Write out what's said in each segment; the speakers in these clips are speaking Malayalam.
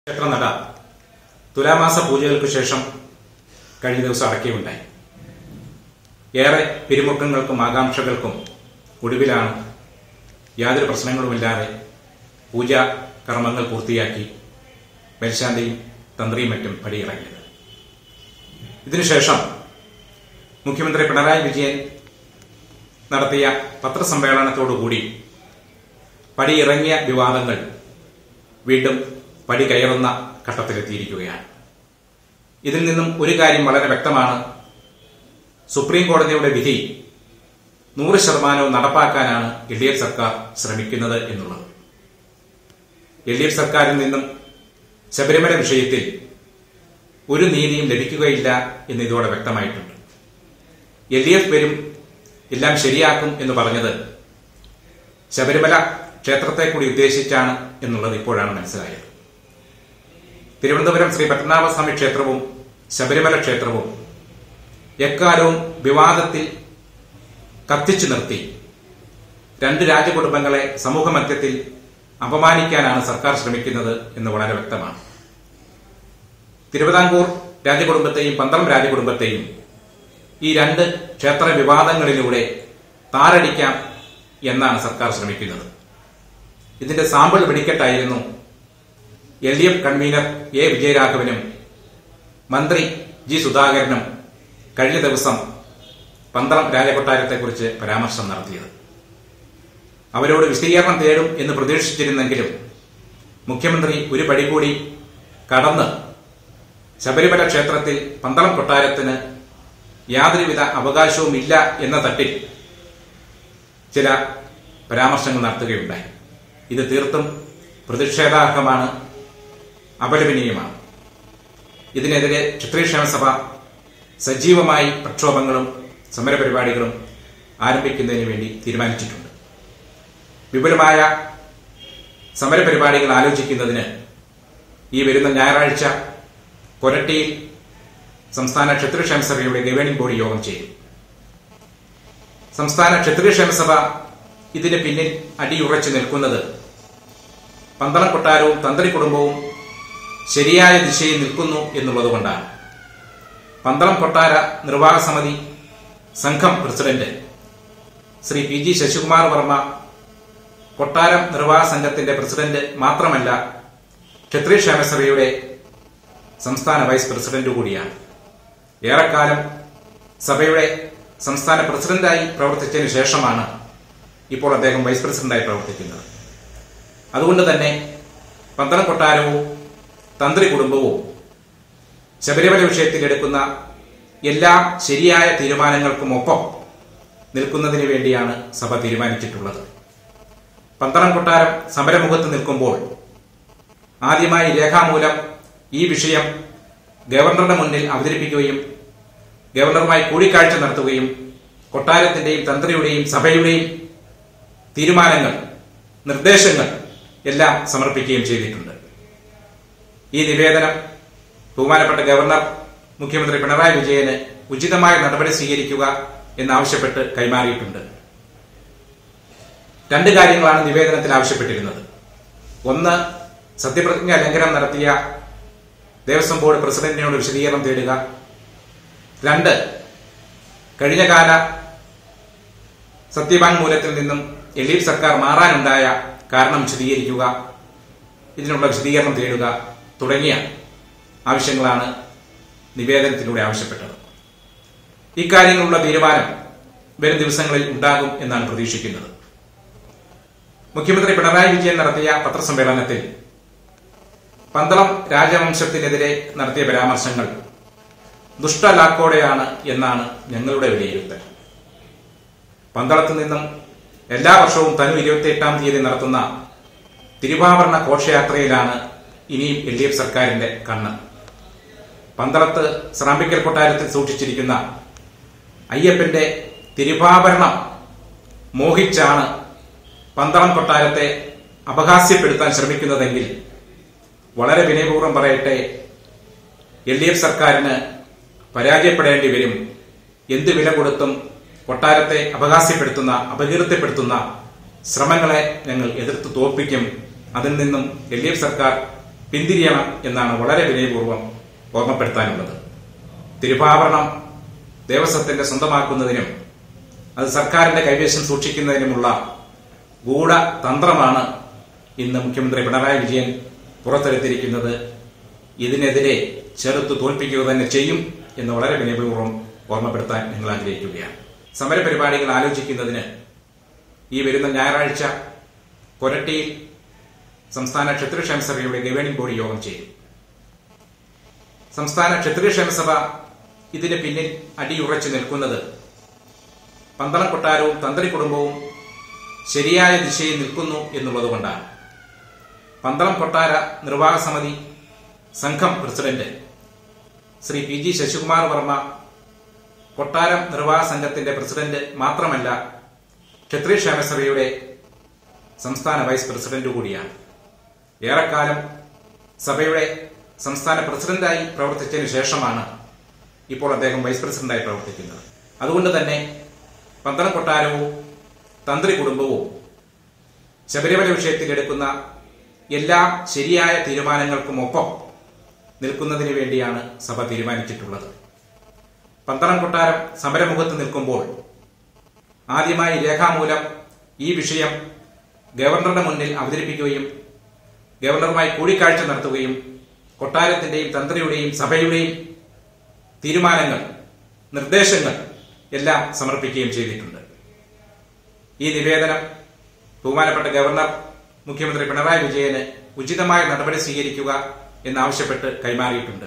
ക്ഷേത്രനട തുലാമാസ പൂജകൾക്ക് ശേഷം കഴിഞ്ഞ ദിവസം അടക്കുകയുണ്ടായി ഏറെ പിരിമുറുക്കങ്ങൾക്കും ആകാംക്ഷകൾക്കും ഒടുവിലാണ് യാതൊരു പ്രശ്നങ്ങളുമില്ലാതെ പൂജാ കർമ്മങ്ങൾ പൂർത്തിയാക്കി മേൽശാന്തിയും തന്ത്രിയും മറ്റും പടിയിറങ്ങിയത് ഇതിനുശേഷം മുഖ്യമന്ത്രി പിണറായി വിജയൻ നടത്തിയ പത്രസമ്മേളനത്തോടുകൂടി പടിയിറങ്ങിയ വിവാദങ്ങൾ വീണ്ടും പടി കയറുന്ന ഘട്ടത്തിലെത്തിയിരിക്കുകയാണ് ഇതിൽ നിന്നും ഒരു കാര്യം വളരെ വ്യക്തമാണ് സുപ്രീം കോടതിയുടെ വിധി നൂറ് ശതമാനവും നടപ്പാക്കാനാണ് എൽ ഡി എഫ് സർക്കാർ ശ്രമിക്കുന്നത് എന്നുള്ളത് എൽ ഡി എഫ് സർക്കാരിൽ നിന്നും ശബരിമല വിഷയത്തിൽ ഒരു നീതിയും ലഭിക്കുകയില്ല എന്ന് ഇതോടെ വ്യക്തമായിട്ടുണ്ട് എൽ ഡി എഫ് വരും എല്ലാം ശരിയാക്കും എന്ന് പറഞ്ഞത് ശബരിമല ക്ഷേത്രത്തെ കൂടി ഉദ്ദേശിച്ചാണ് എന്നുള്ളത് ഇപ്പോഴാണ് മനസ്സിലായത് തിരുവനന്തപുരം ശ്രീ പത്മനാഭസ്വാമി ക്ഷേത്രവും ശബരിമല ക്ഷേത്രവും എക്കാലവും വിവാദത്തിൽ കത്തിച്ചു നിർത്തി രണ്ട് രാജകുടുംബങ്ങളെ സമൂഹമധ്യത്തിൽ അപമാനിക്കാനാണ് സർക്കാർ ശ്രമിക്കുന്നത് എന്ന് വളരെ വ്യക്തമാണ് തിരുവിതാംകൂർ രാജകുടുംബത്തെയും പന്തളം രാജകുടുംബത്തെയും ഈ രണ്ട് ക്ഷേത്ര വിവാദങ്ങളിലൂടെ താറടിക്കാം എന്നാണ് സർക്കാർ ശ്രമിക്കുന്നത് ഇതിന്റെ സാമ്പിൾ വെടിക്കെട്ടായിരുന്നു L D F convener A വിജയരാഘവനും മന്ത്രി ജി സുധാകരനും കഴിഞ്ഞ ദിവസം പന്തളം രാജകൊട്ടാരത്തെക്കുറിച്ച് പരാമർശം നടത്തിയത് അവരോട് വിശദീകരണം തേടും എന്ന് പ്രതീക്ഷിച്ചിരുന്നെങ്കിലും മുഖ്യമന്ത്രി ഒരു പടി കൂടി കടന്ന് ശബരിമല ക്ഷേത്രത്തിൽ പന്തളം കൊട്ടാരത്തിന് യാതൊരുവിധ അവകാശവുമില്ല എന്ന തട്ടിൽ ചില പരാമർശങ്ങൾ നടത്തുകയുണ്ടായി ഇത് തീർത്തും പ്രതിഷേധാർഹമാണ് അപലപനീയമാണ് ഇതിനെതിരെ ക്ഷത്രിയക്ഷേമ സഭ സജീവമായി പ്രക്ഷോഭങ്ങളും സമരപരിപാടികളും ആരംഭിക്കുന്നതിന് വേണ്ടി തീരുമാനിച്ചിട്ടുണ്ട് വിപുലമായ സമരപരിപാടികൾ ആലോചിക്കുന്നതിന് ഈ വരുന്ന ഞായറാഴ്ച കൊരട്ടിയിൽ സംസ്ഥാന ക്ഷത്രിയക്ഷേമ സഭയുടെ ഗവേണിംഗ് ബോഡി യോഗം ചെയ്യും സംസ്ഥാന ക്ഷത്രിയക്ഷേമ സഭ ഇതിന് പിന്നിൽ അടിയുറച്ചു നിൽക്കുന്നത് പന്തളം കൊട്ടാരവും തന്ത്രി കുടുംബവും ശരിയായ ദിശയിൽ നിൽക്കുന്നു എന്നുള്ളതുകൊണ്ടാണ് പന്തളം കൊട്ടാര നിർവാഹക സമിതി സംഘം president Shri P G Sasikumar Varma കൊട്ടാരം നിർവാഹക സംഘത്തിന്റെ പ്രസിഡന്റ് മാത്രമല്ല ക്ഷത്രിയ ക്ഷേമസഭയുടെ സംസ്ഥാന വൈസ് പ്രസിഡന്റ് കൂടിയാണ് ഏറെക്കാലം സഭയുടെ സംസ്ഥാന പ്രസിഡന്റായി പ്രവർത്തിച്ചതിന് ശേഷമാണ് ഇപ്പോൾ അദ്ദേഹം വൈസ് പ്രസിഡന്റായി പ്രവർത്തിക്കുന്നത് അതുകൊണ്ട് തന്നെ പന്തളം കൊട്ടാരവും തന്ത്രി കുടുംബവും ശബരിമല വിഷയത്തിൽ എടുക്കുന്ന എല്ലാ ശരിയായ തീരുമാനങ്ങൾക്കും ഒപ്പം നിൽക്കുന്നതിന് വേണ്ടിയാണ് സഭ തീരുമാനിച്ചിട്ടുള്ളത് പന്തളം കൊട്ടാരം സമരമുഖത്ത് നിൽക്കുമ്പോൾ ആദ്യമായി രേഖാമൂലം ഈ വിഷയം ഗവർണറുടെ മുന്നിൽ അവതരിപ്പിക്കുകയും ഗവർണറുമായി കൂടിക്കാഴ്ച നടത്തുകയും കൊട്ടാരത്തിന്റെയും തന്ത്രിയുടെയും സഭയുടെയും തീരുമാനങ്ങൾ നിർദ്ദേശങ്ങൾ എല്ലാം സമർപ്പിക്കുകയും ചെയ്തിട്ടുണ്ട് ഈ നിവേദനം ബഹുമാനപ്പെട്ട ഗവർണർ മുഖ്യമന്ത്രി പിണറായി വിജയന് ഉചിതമായ നടപടി സ്വീകരിക്കുക എന്നാവശ്യപ്പെട്ട് കൈമാറിയിട്ടുണ്ട് രണ്ട് കാര്യങ്ങളാണ് നിവേദനത്തിൽ ആവശ്യപ്പെട്ടിരുന്നത് ഒന്ന് സത്യപ്രതിജ്ഞ ലംഘനം നടത്തിയ ദേവസ്വം ബോർഡ് പ്രസിഡന്റിനോട് വിശദീകരണം തേടുക രണ്ട് കഴിഞ്ഞ കാല സത്യവാങ്മൂലത്തിൽ നിന്നും എൽ ഡി എഫ് സർക്കാർ മാറാനുണ്ടായ കാരണം വിശദീകരിക്കുക ഇതിനുള്ള വിശദീകരണം തേടുക തുടങ്ങിയ ആവശ്യങ്ങളാണ് നിവേദനത്തിലൂടെ ആവശ്യപ്പെട്ടത് ഇക്കാര്യങ്ങളുള്ള തീരുമാനം വരും ദിവസങ്ങളിൽ ഉണ്ടാകും എന്നാണ് പ്രതീക്ഷിക്കുന്നത് മുഖ്യമന്ത്രി പിണറായി വിജയൻ നടത്തിയ പത്രസമ്മേളനത്തിൽ പന്തളം രാജവംശത്തിനെതിരെ നടത്തിയ പരാമർശങ്ങൾ ദുഷ്ടലാക്കോടെയാണ് എന്നാണ് ഞങ്ങളുടെ വിലയിരുത്തൽ പന്തളത്ത് നിന്നും എല്ലാ വർഷവും തനു ഇരുപത്തി എട്ടാം തീയതി നടത്തുന്ന തിരുവാഭരണ ഘോഷയാത്രയിലാണ് ഇനിയും എൽ ഡി എഫ് സർക്കാരിന്റെ കണ്ണ് പന്തളത്ത് സ്രാമ്പിക്കൽ കൊട്ടാരത്തിൽ സൂക്ഷിച്ചിരിക്കുന്ന അയ്യപ്പന്റെ തിരുവാഭരണം മോഹിച്ചാണ് പന്തളം കൊട്ടാരത്തെ അപഹാസ്യപ്പെടുത്താൻ ശ്രമിക്കുന്നതെങ്കിൽ വളരെ വിനയപൂർവ്വം പറയട്ടെ എൽ ഡി എഫ് സർക്കാരിന് പരാജയപ്പെടേണ്ടി വരും എന്ത് വില കൊടുത്തും കൊട്ടാരത്തെ അപഹാസ്യപ്പെടുത്തുന്ന അപകീർത്തിപ്പെടുത്തുന്ന ശ്രമങ്ങളെ ഞങ്ങൾ എതിർത്ത് തോൽപ്പിക്കും അതിൽ നിന്നും എൽ ഡി എഫ് സർക്കാർ പിന്തിരിയണം എന്നാണ് വളരെ വിനയപൂർവ്വം ഓർമ്മപ്പെടുത്താനുള്ളത് തിരുവാഭരണം ദേവസ്വത്തിന്റെ സ്വന്തമാക്കുന്നതിനും അത് സർക്കാരിന്റെ കൈവശം സൂക്ഷിക്കുന്നതിനുമുള്ള ഗൂഢതന്ത്രമാണ് ഇന്ന് മുഖ്യമന്ത്രി പിണറായി വിജയൻ പുറത്തെടുത്തിരിക്കുന്നത് ഇതിനെതിരെ ചെറുത്തു തോൽപ്പിക്കുക തന്നെ ചെയ്യും എന്ന് വളരെ വിനയപൂർവ്വം ഓർമ്മപ്പെടുത്താൻ നിങ്ങൾ ആഗ്രഹിക്കുകയാണ് സമരപരിപാടികൾ ആലോചിക്കുന്നതിന് ഈ വരുന്ന ഞായറാഴ്ച കൊരട്ടിയിൽ സംസ്ഥാന ക്ഷത്രിയക്ഷേമ സഭയുടെ ഗവേണിംഗ് ബോഡി യോഗം ചെയ്യും സംസ്ഥാന ക്ഷത്രിയക്ഷേമ സഭ ഇതിന് പിന്നിൽ അടിയുറച്ചു നിൽക്കുന്നത് പന്തളം കൊട്ടാരവും തന്ത്രി കുടുംബവും ശരിയായ ദിശയിൽ നിൽക്കുന്നു എന്നുള്ളതുകൊണ്ടാണ് പന്തളം കൊട്ടാര നിർവാഹക സമിതി സംഘം president Shri P G Sasikumar Varma കൊട്ടാരം നിർവാഹക സംഘത്തിന്റെ പ്രസിഡന്റ് മാത്രമല്ല ക്ഷത്രിയക്ഷേമ സഭയുടെ സംസ്ഥാന വൈസ് പ്രസിഡന്റ് കൂടിയാണ് ഏറെക്കാലം സഭയുടെ സംസ്ഥാന പ്രസിഡന്റായി പ്രവർത്തിച്ചതിന് ശേഷമാണ് ഇപ്പോൾ അദ്ദേഹം വൈസ് പ്രസിഡന്റായി പ്രവർത്തിക്കുന്നത് അതുകൊണ്ട് തന്നെ പന്തളം കൊട്ടാരവും തന്ത്രി കുടുംബവും ശബരിമല വിഷയത്തിൽ എടുക്കുന്ന എല്ലാ ശരിയായ തീരുമാനങ്ങൾക്കുമൊപ്പം നിൽക്കുന്നതിന് വേണ്ടിയാണ് സഭ തീരുമാനിച്ചിട്ടുള്ളത് പന്തളം കൊട്ടാരം സമരമുഖത്ത് നിൽക്കുമ്പോൾ ആദ്യമായി രേഖാമൂലം ഈ വിഷയം ഗവർണറുടെ മുന്നിൽ അവതരിപ്പിക്കുകയും ഗവർണറുമായി കൂടിക്കാഴ്ച നടത്തുകയും കൊട്ടാരത്തിന്റെയും തന്ത്രിയുടെയും സഭയുടെയും തീരുമാനങ്ങൾ നിർദ്ദേശങ്ങൾ എല്ലാം സമർപ്പിക്കുകയും ചെയ്തിട്ടുണ്ട് ഈ നിവേദനം ബഹുമാനപ്പെട്ട ഗവർണർ മുഖ്യമന്ത്രി പിണറായി വിജയന് ഉചിതമായ നടപടി സ്വീകരിക്കുക എന്നാവശ്യപ്പെട്ട് കൈമാറിയിട്ടുണ്ട്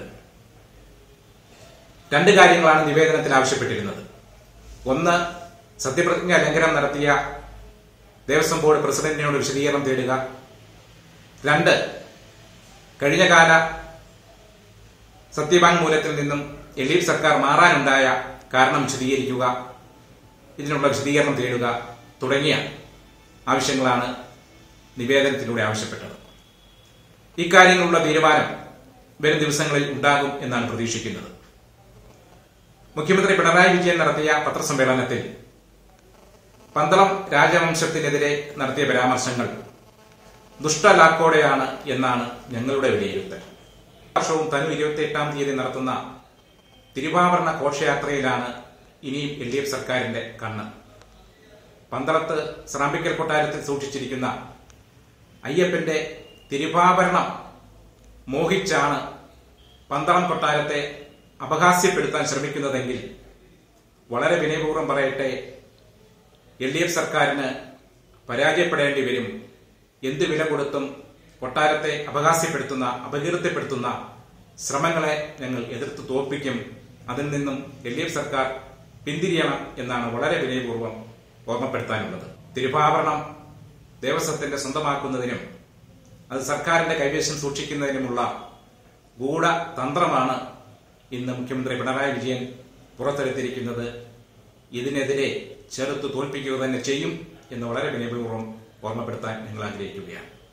രണ്ട് കാര്യങ്ങളാണ് നിവേദനത്തിൽ ആവശ്യപ്പെട്ടിരുന്നത് ഒന്ന് സത്യപ്രതിജ്ഞ ലംഘനം നടത്തിയ ദേവസ്വം ബോർഡ് പ്രസിഡന്റിനോട് വിശദീകരണം തേടുക രണ്ട് കഴിഞ്ഞ കാല സത്യവാങ്മൂലത്തിൽ നിന്നും എൽ ഡി എഫ് സർക്കാർ മാറാനുണ്ടായ കാരണം വിശദീകരിക്കുക ഇതിനുള്ള വിശദീകരണം തേടുക തുടങ്ങിയ ആവശ്യങ്ങളാണ് നിവേദനത്തിലൂടെ ആവശ്യപ്പെട്ടത് ഇക്കാര്യങ്ങളുള്ള തീരുമാനം വരും ദിവസങ്ങളിൽ ഉണ്ടാകും എന്നാണ് പ്രതീക്ഷിക്കുന്നത് മുഖ്യമന്ത്രി പിണറായി വിജയൻ നടത്തിയ പത്രസമ്മേളനത്തിൽ പന്തളം രാജവംശത്തിനെതിരെ നടത്തിയ പരാമർശങ്ങൾ ദുഷ്ടലാക്കോടെയാണ് എന്നാണ് ഞങ്ങളുടെ വിലയിരുത്തൽ വർഷവും തനു ഇരുപത്തി എട്ടാം തീയതി നടത്തുന്ന തിരുവാഭരണ ഘോഷയാത്രയിലാണ് ഇനിയും എൽ ഡി എഫ് സർക്കാരിന്റെ കണ്ണ് പന്തളത്ത് സ്രാമ്പിക്കൽ കൊട്ടാരത്തിൽ സൂക്ഷിച്ചിരിക്കുന്ന അയ്യപ്പന്റെ തിരുവാഭരണം മോഹിച്ചാണ് പന്തളം കൊട്ടാരത്തെ അപഹാസ്യപ്പെടുത്താൻ ശ്രമിക്കുന്നതെങ്കിൽ വളരെ വിനയപൂർവ്വം പറയട്ടെ എൽ ഡി എഫ് സർക്കാരിന് പരാജയപ്പെടേണ്ടി വരും എന്ത് വില കൊടുത്തും കൊട്ടാരത്തെ അപഹാസ്യപ്പെടുത്തുന്ന അപകീർത്തിപ്പെടുത്തുന്ന ശ്രമങ്ങളെ ഞങ്ങൾ എതിർത്ത് തോൽപ്പിക്കും അതിൽ നിന്നും എൽ ഡി എഫ് സർക്കാർ പിന്തിരിയണം എന്നാണ് വളരെ വിനയപൂർവ്വം ഓർമ്മപ്പെടുത്താനുള്ളത് തിരുവാഭരണം ദേവസ്വത്തിന്റെ സ്വന്തമാക്കുന്നതിനും അത് സർക്കാരിന്റെ കൈവശം സൂക്ഷിക്കുന്നതിനുമുള്ള ഗൂഢതന്ത്രമാണ് ഇന്ന് മുഖ്യമന്ത്രി പിണറായി വിജയൻ പുറത്തെടുത്തിരിക്കുന്നത് ഇതിനെതിരെ ചെറുത്തു തോൽപ്പിക്കുക തന്നെ ചെയ്യും എന്ന് വളരെ വിനയപൂർവ്വം ഓർമ്മപ്പെടുത്താൻ നിങ്ങൾ ആഗ്രഹിക്കുകയാണ്